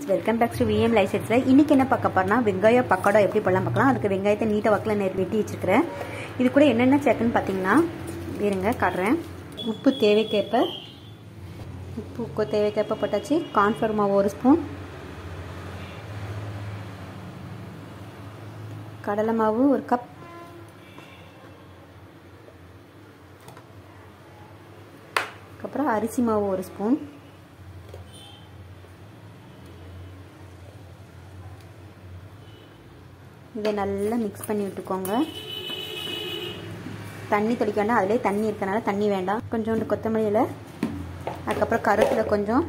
welcome back to VM லைசன்ஸில் இன்றைக்கி என்ன பார்க்க போறோம்னா வெங்காயம் பக்கோடா எப்படி பண்ணலாம் பார்க்கலாம் அதுக்கு வெங்காயத்தை நீட்டை வாக்கில் நெ வெட்டி வச்சுருக்கிறேன் இது கூட என்னென்ன சேர்க்குன்னு பார்த்தீங்கன்னா இருங்க காட்டுறேன் உப்பு தேவைக்கேற்ப உப்பு கொ- தேவைக்கேற்ப போட்டாச்சு கார்ன்ஃப்ளவர் மாவு ஒரு ஸ்பூன் கடலை மாவு ஒரு கப் அதுக்கப்புறம் அரிசி மாவு ஒரு ஸ்பூன் இதை நல்லா மிக்ஸ் பண்ணி விட்டுக்கோங்க தண்ணி தெளிக்க வேண்டாம் அதிலே தண்ணி இருக்கனால தண்ணி வேண்டாம் கொஞ்சோண்டு கொத்தமல்லி இலை அதுக்கப்புறம் கருவேப்பிலை கொஞ்சம்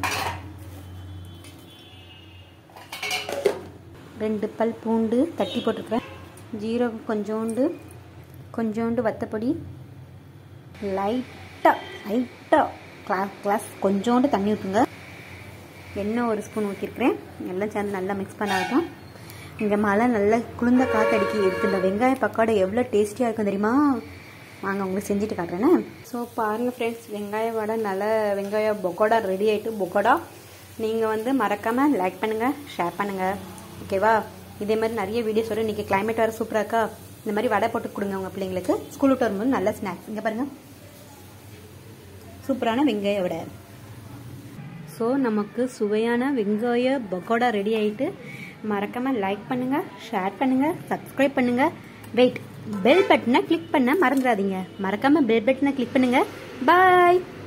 ரெண்டு பல் பூண்டு தட்டி போட்டிருக்கிறேன் ஜீரகம் கொஞ்சோண்டு கொஞ்சோண்டு வத்தப்பொடி லைட்டாக லைட்டாக கிளாஸ் கிளாஸ் கொஞ்சோண்டு தண்ணி ஊற்றுங்க எண்ணெய் ஒரு ஸ்பூன் ஊற்றிருக்கிறேன் எல்லாம் சேர்ந்து நல்லா மிக்ஸ் பண்ணாகட்டும் இங்கே மழை நல்லா குளிர்ந்த காற்றடிக்கி இருக்கு இந்த வெங்காய பக்கோடா எவ்வளோ டேஸ்டியாக இருக்கும் தெரியுமா வாங்க உங்களுக்கு செஞ்சுட்டு காட்டுறேனே ஸோ பாருங்கள் ஃப்ரெண்ட்ஸ் வெங்காய வடை நல்ல வெங்காய பக்கோடா ரெடி ஆகிட்டு பக்கோடா நீங்கள் வந்து மறக்காமல் லைக் பண்ணுங்கள் ஷேர் பண்ணுங்கள் ஓகேவா இதே மாதிரி நிறைய வீடியோஸோட இன்றைக்கி கிளைமேட் வேறு சூப்பராக இருக்கா இந்த மாதிரி வடை போட்டு கொடுங்க உங்கள் பிள்ளைங்களுக்கு ஸ்கூல் விட்டு வரும்போது நல்ல ஸ்நாக்ஸ் இங்கே பாருங்கள் சூப்பரான வெங்காய வடை ஸோ நமக்கு சுவையான வெங்காய பக்கோடா ரெடி ஆகிட்டு மறக்காமல் லைக் பண்ணுங்கள் ஷேர் பண்ணுங்கள் சப்ஸ்கிரைப் பண்ணுங்கள் வெயிட் பெல் பட்டனை கிளிக் பண்ண மறந்துடாதீங்க மறக்காமல் பெல் பட்டனை கிளிக் பண்ணுங்கள் பாய்